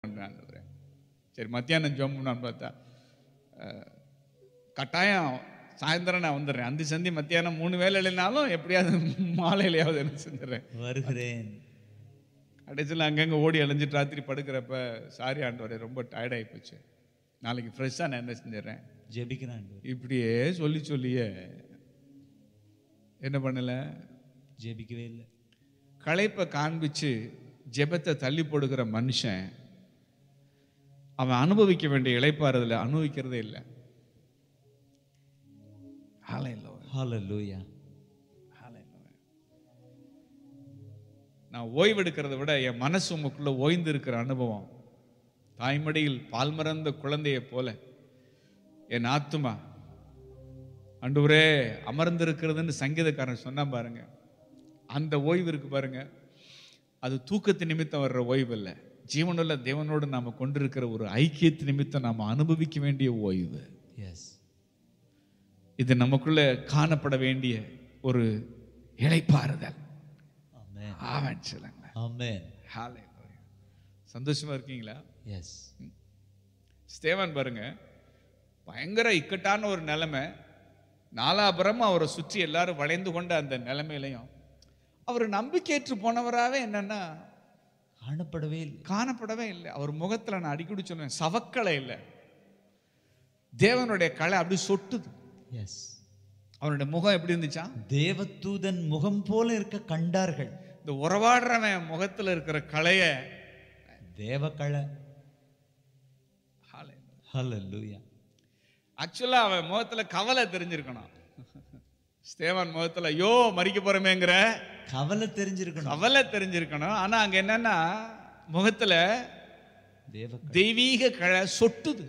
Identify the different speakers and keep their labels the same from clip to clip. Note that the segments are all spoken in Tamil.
Speaker 1: ஆண்டவரே சரி மத்தியானம் ஜோம் பண்ணான்னு பார்த்தா அஹ், கட்டாயம் சாயந்தரம் நான் வந்துடுறேன் அந்த சந்தி மத்தியானம் மூணு வேலை இல்லைனாலும் எப்படியாவது மாலையிலையாவது என்ன செஞ்சிடறேன்
Speaker 2: வருகிறேன்
Speaker 1: கடைசியில் அங்கங்கே ஓடி அலைஞ்சிட்டு ராத்திரி படுக்கிறப்ப சாரி ஆண்டவரே ரொம்ப டயர்டாகி போச்சு நாளைக்கு ஃப்ரெஷ்ஷாக நான் என்ன செஞ்சிடறேன்
Speaker 2: ஜெபிக்கிறான்
Speaker 1: இப்படியே சொல்லி சொல்லியே என்ன பண்ணல
Speaker 2: ஜெபிக்கவே இல்லை
Speaker 1: களைப்பை காண்பிச்சு ஜெபத்தை தள்ளி போடுகிற மனுஷன் அவன் அனுபவிக்க வேண்டிய இளைப்பாறுதலை அனுபவிக்கிறதே இல்லை Hallelujah.
Speaker 2: ஹalleluya
Speaker 1: Hallelujah. நான் ஓய்வெடுக்கிறத விட என் மனசு உங்களுக்குள்ள ஓய்ந்து இருக்கிற அனுபவம் தாய்மடியில் பால் மறந்த குழந்தையை போல என் ஆத்துமா அன்றுவரே அமர்ந்திருக்கிறதுன்னு சங்கீதக்காரன் சொன்னான் பாருங்க அந்த ஓய்வு இருக்கு பாருங்க அது தூக்கத்து நிமித்தம் வர்ற ஓய்வு இல்லை ஜீவனுள்ள தேவனோடு நாம கொண்டிருக்கிற ஒரு ஐக்கியத்து நிமித்தம் நாம அனுபவிக்க வேண்டிய ஓய்வு
Speaker 2: எஸ்
Speaker 1: இது நமக்குள்ள காணப்பட வேண்டிய ஒரு இளைப்பாறுதல்
Speaker 2: ஆமென்
Speaker 1: ஆவன் சொல்லுங்க
Speaker 2: ஆமென்
Speaker 1: Hallelujah. சந்தோஷமா இருக்கீங்களா
Speaker 2: எஸ்
Speaker 1: ஸ்தேவான் பாருங்க பயங்கர இக்கட்டான ஒரு நிலைமை நாலாபுரமும் அவரை சுற்றி எல்லாரும் வளைந்து கொண்ட அந்த நிலைமையிலையும் அவர் நம்பிக்கையற்று போனவராகவே என்னன்னா
Speaker 2: காணப்படவே இல்லை
Speaker 1: காணப்படவே இல்லை அவர் முகத்துல நான் அடிக்கடி சொல்லுவேன் சவக்கலை இல்லை தேவனுடைய கலை அப்படி சொட்டுது
Speaker 2: எஸ்
Speaker 1: அவனுடைய முகம் எப்படி இருந்துச்சா
Speaker 2: தேவதூதன் முகம் போல இருக்க கண்டார்கள்
Speaker 1: இந்த உறவாடுறவன் முகத்துல இருக்கிற கலைய
Speaker 2: தேவகலை ஹalleluya
Speaker 1: ஆக்சுவலா அவன் முகத்துல கவலை தெரிஞ்சிருக்கணும் ஸ்தேவான் முகத்துல ஐயோ மறிக்க போறமேங்கிற
Speaker 2: கவலை தெரிஞ்சிருக்கணும்
Speaker 1: கவலை தெரிஞ்சிருக்கணும் ஆனா அங்க என்னன்னா முகத்துல
Speaker 2: தேவ
Speaker 1: தெய்வீக கலை சொட்டுது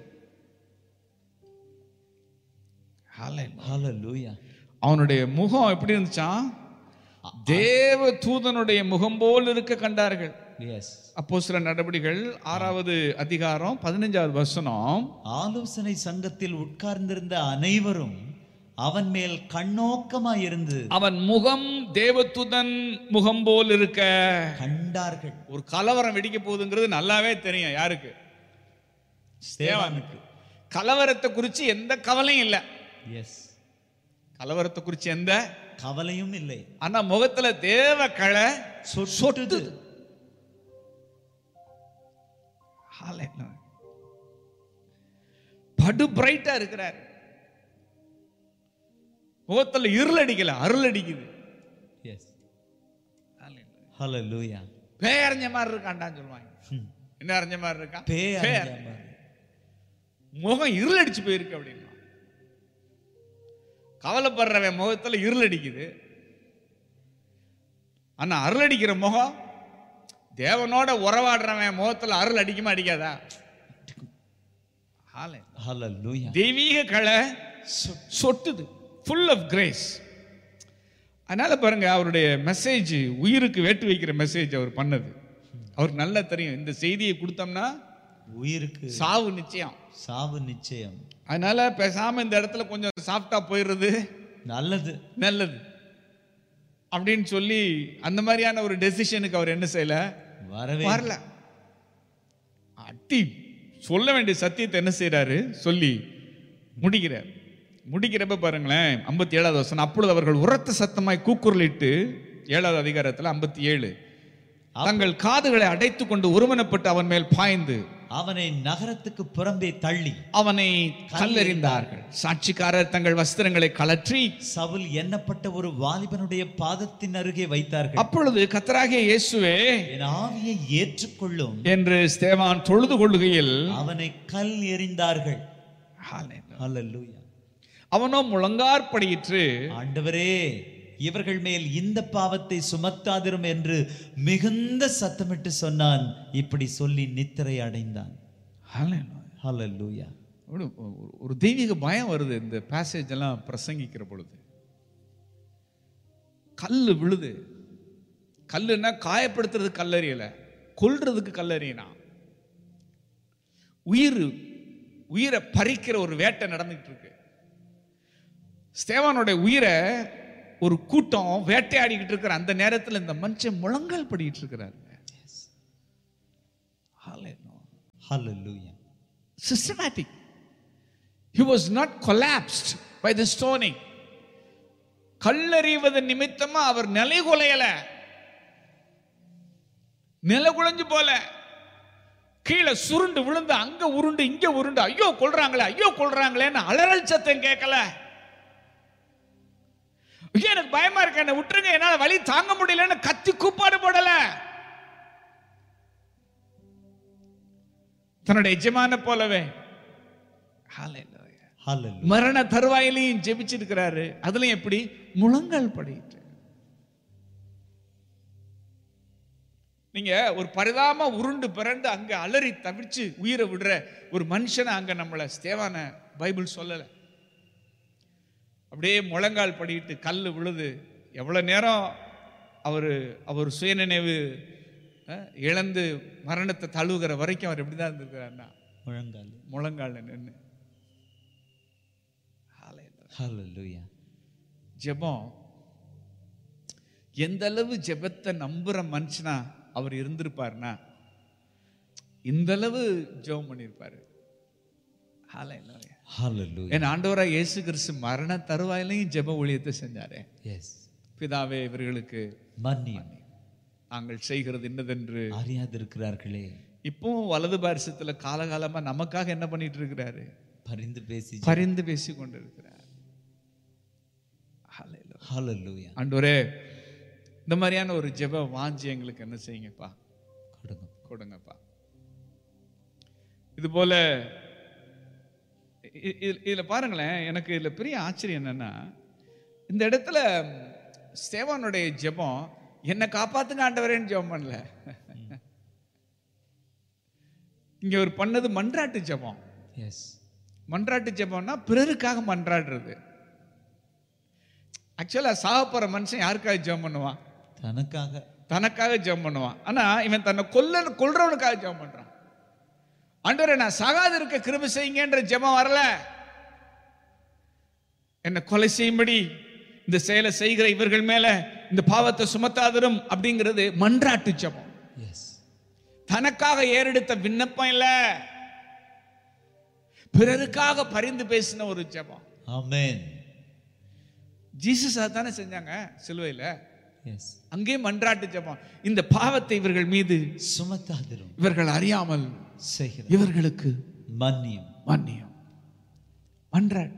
Speaker 1: Hallelujah.
Speaker 2: ஹalleluya
Speaker 1: அவனுடைய முகம் எப்படி இருந்துச்சான் தேவ தூதனுடைய முகம் போல் இருக்க கண்டார்கள்
Speaker 2: எஸ்
Speaker 1: அப்போ சில நடவடிக்கைகள் ஆறாவது அதிகாரம் பதினஞ்சாவது வசனம்
Speaker 2: ஆலோசனை சங்கத்தில் உட்கார்ந்திருந்த அனைவரும் அவன் மேல் கண்ணோக்கமாய் இருந்து
Speaker 1: அவன் முகம் தேவதூதன் முகம் போல் இருக்க
Speaker 2: கண்டார்கள்
Speaker 1: ஒரு கலவரம் வெடிக்க போகுதுங்கிறது நல்லாவே தெரியும் யாருக்கு
Speaker 2: ஸ்தேவானுக்கு
Speaker 1: கலவரத்தை குறித்து எந்த கவலையும் இல்லை
Speaker 2: எஸ்
Speaker 1: கலவரத்தை குறித்து எந்த
Speaker 2: கவலையும் இல்லை
Speaker 1: ஆனா முகத்துல தேவ களை
Speaker 2: சொட்டுது
Speaker 1: Hallelujah. படு பிரைட்டா இருக்கிறார் முகத்துல இருள் அடிக்கல அருள் அடிக்குது
Speaker 2: எஸ் ஹalleluya
Speaker 1: பேய் அறிஞ்ச மாதிரி இருக்கான்டான்னு சொல்லுவாங்க
Speaker 2: ஹம்.
Speaker 1: என்ன அறிஞ்ச மாதிரி இருக்கான்
Speaker 2: பேய்
Speaker 1: பேய்
Speaker 2: அறிஞ்ச மாதிரி.
Speaker 1: முகம் இருள் அடிச்சு போயிருக்கு அப்படின்னா கவலைப்படுறவன் முகத்துல இருள் அடிக்குது ஆனா அருள் அடிக்கிற முகம் தேவனோட உறவாடுறவன் முகத்துல அருள் அடிக்குமா அடிக்காதா Hallelujah.
Speaker 2: ஹalleluya
Speaker 1: தெய்வீக கலை சொட்டுது ஃபுல் ஆஃப் கிரேஸ் அதனால பாருங்க அவருடைய மெசேஜ் உயிருக்கு வேட்டு வைக்கிற மெசேஜ் அவர் பண்ணது அவருக்கு நல்லா தெரியும் இந்த செய்தியை கொடுத்தோம்னா
Speaker 2: உயிருக்கு
Speaker 1: சாவு நிச்சயம்
Speaker 2: சாவு நிச்சயம்
Speaker 1: அதனால பேசாம இந்த இடத்துல கொஞ்சம் சாஃப்டா போயிடுறது
Speaker 2: நல்லது
Speaker 1: நல்லது அப்படின்னு சொல்லி அந்த மாதிரியான ஒரு டெசிஷனுக்கு அவர் என்ன செய்யல
Speaker 2: வரவே
Speaker 1: வரல அட்டி சொல்ல வேண்டிய சத்தியத்தை என்ன செய்றாரு சொல்லி முடிக்கிறார் முடிக்கிறப்ப பாருங்களேன் ஐம்பத்தி ஏழாவது வசனம் அப்பொழுது அவர்கள் உரத்த சத்தமாய் கூக்குரலிட்டு ஏழாவது அதிகாரத்துல ஐம்பத்தி ஏழு தங்கள் காதுகளை அடைத்துக் கொண்டு ஒருமனப்பட்டு அவன் மேல் பாய்ந்து
Speaker 2: அவனை நகரத்துக்கு புறம்பே தள்ளி
Speaker 1: அவனை கல்லெறிந்தார்கள் சாட்சிக்காரர் தங்கள் வஸ்திரங்களை கலற்றி
Speaker 2: சவுல் எண்ணப்பட்ட ஒரு வாலிபனுடைய பாதத்தின் அருகே வைத்தார்கள்
Speaker 1: அப்பொழுது கத்தராகிய இயேசுவே
Speaker 2: என் ஆவியை ஏற்றுக்கொள்ளும்
Speaker 1: என்று ஸ்தேவான் தொழுது கொள்ளுகையில்
Speaker 2: அவனை கல் எறிந்தார்கள் ஹalleluya
Speaker 1: அவனோ முழங்கார்படியிற்று
Speaker 2: ஆண்டவரே இவர்கள் மேல் இந்த பாவத்தை சுமத்தாதிரும் என்று மிகுந்த சத்தமிட்டு சொன்னான் இப்படி சொல்லி நித்திரை அடைந்தான் ஹalleluya
Speaker 1: ஒரு ஒரு- ஒரு தெய்வீக பயம் வருது இந்த பேசேஜ் எல்லாம் பிரசங்கிக்கிற பொழுது கல்லு விழுது கல்லுன்னா காயப்படுத்துறதுக்கு கல்லறியல கொல்றதுக்கு கல்லறியனா உயிர் உயிரை பறிக்கிற ஒரு வேட்டை நடந்துட்டு இருக்கு ஸ்தேவானுடைய உயிரை ஒரு கூட்டம் வேட்டையாடிக்கிட்டு இருக்கிற அந்த நேரத்தில் இந்த மனுஷன் முழங்கால் படிக்கிட்டு இருக்கிறாருங்க
Speaker 2: Hallelujah.
Speaker 1: systematic. He was not collapsed by the stoning. கல்லறிவது நிமித்தமா அவர் நிலை குலையல நில குலைஞ்சு போல கீழே சுருண்டு விழுந்து அங்க உருண்டு இங்க உருண்டு ஐயோ கொல்றாங்களே ஐயோ கொல்றாங்களேன்னு அலறல் சத்தம் கேட்கல ஐயோ எனக்கு பயமா இருக்கு என்ன விட்டுருங்க என்னால வலி தாங்க முடியலன்னு கத்தி கூப்பாடு போடல தன்னுடைய எஜமான போலவே Hallelujah.
Speaker 2: Hallelujah.
Speaker 1: மரண தருவாயிலையும் ஜெபிச்சிருக்கிறாரு அதுலயும் எப்படி முழங்கால் படிட்டு நீங்க ஒரு பரிதாம உருண்டு பிறண்டு அங்க அலறி தவிச்சு உயிரை விடுற ஒரு மனுஷனை அங்க நம்மள ஸ்தேவான பைபிள் சொல்லல அப்படியே முழங்கால் படிட்டு கல் விழுது எவ்வளவு நேரம் அவர் அவர் சுயநினைவு அஹ், இழந்து மரணத்தை தழுவுகிற வரைக்கும் அவர் எப்படிதான் இருந்திருக்கிறாருன்னா
Speaker 2: முழங்கால்
Speaker 1: முழங்கால் நின்று
Speaker 2: Hallelujah.
Speaker 1: ஜெபம் எந்த அளவு ஜெபத்தை நம்புற மனுஷனா அவர் இருந்திருப்பாருன்னா இந்த அளவு ஜெபம் பண்ணியிருப்பாரு Hallelujah.
Speaker 2: Hallelujah.
Speaker 1: என் ஆண்டவரா இயேசு கிறிஸ்து மரண தருவாயிலையும் ஜெப ஊழியத்தை செஞ்சாரே
Speaker 2: Yes.
Speaker 1: பிதாவே இவர்களுக்கு
Speaker 2: மன்னியும்
Speaker 1: நாங்கள் செய்கிறது என்னதென்று
Speaker 2: அறியாதிருக்கிறார்களே
Speaker 1: இப்பவும் வலது பாரிசத்துல காலகாலமா நமக்காக என்ன பண்ணிட்டு இருக்கிறாரு
Speaker 2: பரிந்து பேசி
Speaker 1: பரிந்து பேசி கொண்டிருக்கிறார் Hallelujah.
Speaker 2: Hallelujah.
Speaker 1: ஆண்டவரே இந்த மாதிரியான ஒரு ஜெப வாஞ்சி எங்களுக்கு என்ன செய்யுங்கப்பா
Speaker 2: கொடுங்க
Speaker 1: கொடுங்கப்பா இது போல இ- இ- இதுல பாருங்களேன் எனக்கு இதுல பெரிய ஆச்சரியம் என்னன்னா இந்த இடத்துல ஸ்தேவானுடைய ஜெபம் என்னை காப்பாத்துங்க ஆண்டவரேன்னு ஜெபம் பண்ணல இங்க ஒரு பண்ணது மன்றாட்டு ஜெபம்
Speaker 2: எஸ்
Speaker 1: மன்றாட்டு ஜெபம்னா பிறருக்காக மன்றாடுறது ஆக்சுவலா சாக போற மனுஷன் யாருக்காக ஜெபம் பண்ணுவான்
Speaker 2: தனக்காக
Speaker 1: தனக்காக ஜெபம் பண்ணுவான் ஆனா இவன் தன்னை கொல்ல கொல்றவனுக்காக ஜெபம் பண்றான் ஆண்டவரே நான் சாகாது இருக்க கிருபை செய்யுங்கன்ற ஜெபம் வரல என்னை கொலை செய்யும்படி இந்த செயலை செய்கிற இவர்கள் மேல இந்த பாவத்தை சுமத்தாதரும் அப்படிங்கிறது மன்றாட்டு ஜெபம்
Speaker 2: எஸ்
Speaker 1: தனக்காக ஏறெடுத்த விண்ணப்பம் இல்ல பிறருக்காக பரிந்து பேசின ஒரு ஜெபம்
Speaker 2: ஆமென்
Speaker 1: ஜீசஸ் தானே செஞ்சாங்க சிலுவையில
Speaker 2: எஸ்
Speaker 1: அங்கே மன்றாட்டு ஜெபம் இந்த பாவத்தை இவர்கள் மீது
Speaker 2: சுமத்தாதிரும்
Speaker 1: இவர்கள் அறியாமல்
Speaker 2: செய்கிற
Speaker 1: இவர்களுக்கு
Speaker 2: மன்னியும்
Speaker 1: மன்னியம் மன்றாட்டு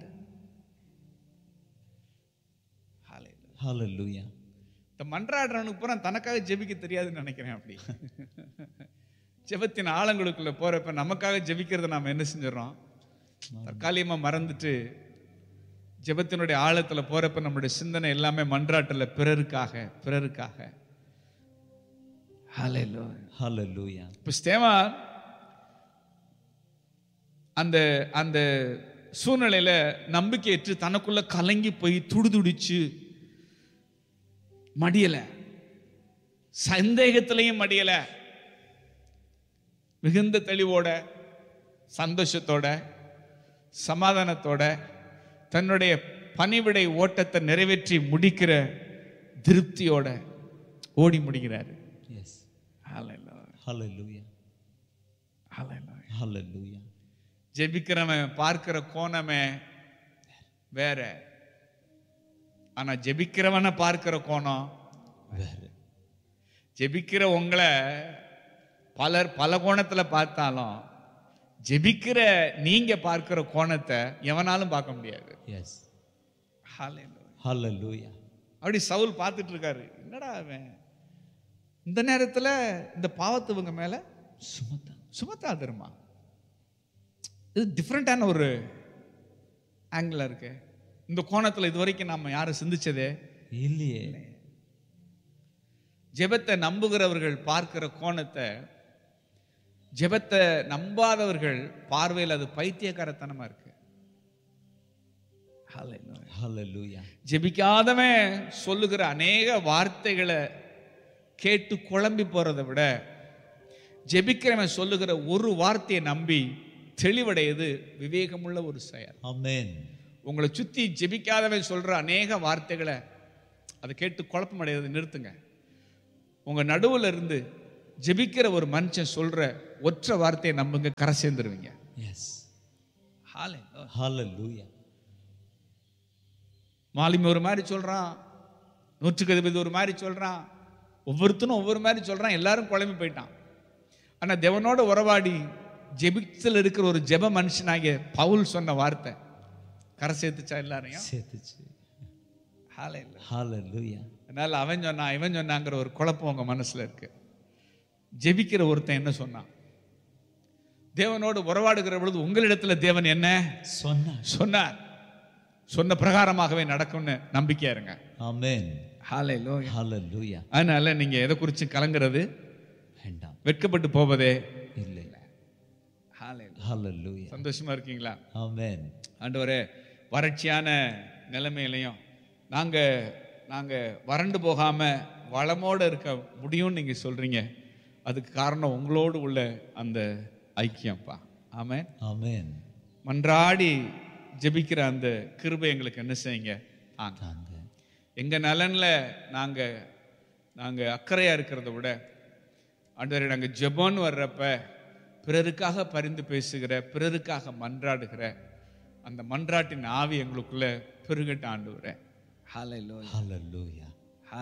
Speaker 1: Hallelujah.
Speaker 2: Hallelujah.
Speaker 1: இந்த மன்றாடுறவனுக்கு பூரா தனக்காக ஜெபிக்க தெரியாதுன்னு நினைக்கிறேன் அப்படி ஜெபத்தின் ஆழங்களுக்குள்ள போறப்ப நமக்காக ஜெபிக்கிறத நாம என்ன செஞ்சிடறோம் தற்காலிகமா மறந்துட்டு ஜெபத்தினுடைய ஆழத்துல போறப்ப நம்மளுடைய சிந்தனை எல்லாமே மன்றாட்டுல பிறருக்காக பிறருக்காக Hallelujah.
Speaker 2: Hallelujah.
Speaker 1: இப்போ ஸ்தேவான் அந்த அந்த சூழ்நிலையில நம்பிக்கையற்று தனக்குள்ள கலங்கி போய் துடிதுடிச்சு மடியல சந்தேகத்திலையும் மடியல மிகுந்த தெளிவோட சந்தோஷத்தோட சமாதானத்தோட தன்னுடைய பணிவிடை ஓட்டத்தை நிறைவேற்றி முடிக்கிற திருப்தியோட ஓடி முடிக்கிறாரு
Speaker 2: Yes.
Speaker 1: Hallelujah.
Speaker 2: Hallelujah.
Speaker 1: Hallelujah.
Speaker 2: Hallelujah.
Speaker 1: ஜெபிக்கிறவன் பார்க்கிற கோணமே வேற ஆனா ஜெபிக்கிறவனை பார்க்கிற கோணம்
Speaker 2: வேற
Speaker 1: ஜெபிக்கிற உங்களை பலர் பல கோணத்துல பார்த்தாலும் ஜெபிக்கிற நீங்க பார்க்கிற கோணத்தை எவனாலும் பார்க்க முடியாது
Speaker 2: எஸ்
Speaker 1: Hallelujah.
Speaker 2: Hallelujah.
Speaker 1: அப்படி சவுல் பார்த்துட்டு இருக்காரு என்னடா அவன் இந்த நேரத்துல இந்த பாவத்தை இவங்க மேல
Speaker 2: சுமத்தா
Speaker 1: சுமத்தாதிருமா இது டிஃப்ரெண்டான ஒரு ஆங்கிள் இருக்கு இந்த கோணத்துல இது வரைக்கும் நாம யாரும் சிந்திச்சதே
Speaker 2: இல்லையே
Speaker 1: ஜெபத்தை நம்புகிறவர்கள் பார்க்கிற கோணத்தை ஜெபத்தை நம்பாதவர்கள் பார்வையில் அது பைத்தியக்காரத்தனமா இருக்கு Hallelujah.
Speaker 2: Hallelujah.
Speaker 1: ஜெபிக்காதவன் சொல்லுகிற அநேக வார்த்தைகளை கேட்டு குழம்பி போறதை விட ஜெபிக்கிறவன் சொல்லுகிற ஒரு வார்த்தையை நம்பி தெளிவடையது விவேகமுள்ள ஒரு செயல்
Speaker 2: Amen.
Speaker 1: உங்களை சுத்தி ஜெபிக்காதவன் சொல்ற அநேக வார்த்தைகளை அதை கேட்டு குழப்பம் அடையதை நிறுத்துங்க உங்க நடுவுல இருந்து ஜெபிக்கிற ஒரு மனுஷன் சொல்ற ஒற்றை வார்த்தையை நம்புங்க கரை சேர்ந்துருவீங்க
Speaker 2: எஸ் ஹalleluya
Speaker 1: மாலுமி ஒரு மாதிரி சொல்றான் நூற்றுக்கு அதிபதி ஒரு மாதிரி சொல்றான் ஒவ்வொருத்தனும் ஒவ்வொரு மாதிரி சொல்றான் எல்லாரும் குழம்பி போயிட்டான் ஆனா தேவனோட உறவாடி ஜெபித்தில் இருக்கிற ஒரு ஜெப மனுஷனாகிய பவுல் சொன்ன வார்த்தை கரை சேர்த்துச்சா எல்லாரையும்
Speaker 2: சேர்த்துச்சு
Speaker 1: ஹalleluya.
Speaker 2: ஹalleluya
Speaker 1: அதனால அவன் சொன்னான் இவன் சொன்னாங்கிற ஒரு குழப்பம் உங்க மனசுல இருக்கு ஜெபிக்கிற ஒருத்தன் என்ன சொன்னான் தேவனோடு உறவாடுகிற பொழுது உங்களிடத்துல தேவன் என்ன
Speaker 2: சொன்னார்
Speaker 1: சொன்னார் சொன்ன பிரகாரமாகவே நடக்கும்னு நம்பிக்கையா இருங்க
Speaker 2: ஆமென்
Speaker 1: ஹalleluya.
Speaker 2: ஹalleluya
Speaker 1: அதனால நீங்க எதை குறித்து கலங்குறது
Speaker 2: வேண்டாம்
Speaker 1: வெட்கப்பட்டு போவதே
Speaker 2: இல்லை
Speaker 1: ஹalleluya.
Speaker 2: ஹalleluya
Speaker 1: சந்தோஷமா இருக்கீங்களா
Speaker 2: ஆமென்
Speaker 1: ஆண்டவரே வறட்சியான நிலைமையிலையும் நாங்க நாங்க வறண்டு போகாம வளமோட இருக்க முடியும்னு நீங்க சொல்றீங்க அதுக்கு காரணம் உங்களோடு உள்ள அந்த ஐக்கியம்ப்பா ஆமென்
Speaker 2: ஆமென்
Speaker 1: மன்றாடி ஜெபிக்கிற அந்த கிருபை எங்களுக்கு என்ன செய்யுங்க ஆங்க
Speaker 2: தாங்க
Speaker 1: எங்க நலன்ல நாங்க நாங்க அக்கறையா இருக்கிறத விட ஆண்டவரே நாங்க ஜெபோன்னு வர்றப்ப பிறருக்காக பரிந்து பேசுகிற பிறருக்காக மன்றாடுகிற அந்த மன்றாட்டின் ஆவி எங்களுக்குள்ள பெருகட்ட ஆண்டு வரேன்
Speaker 2: ஹalleluya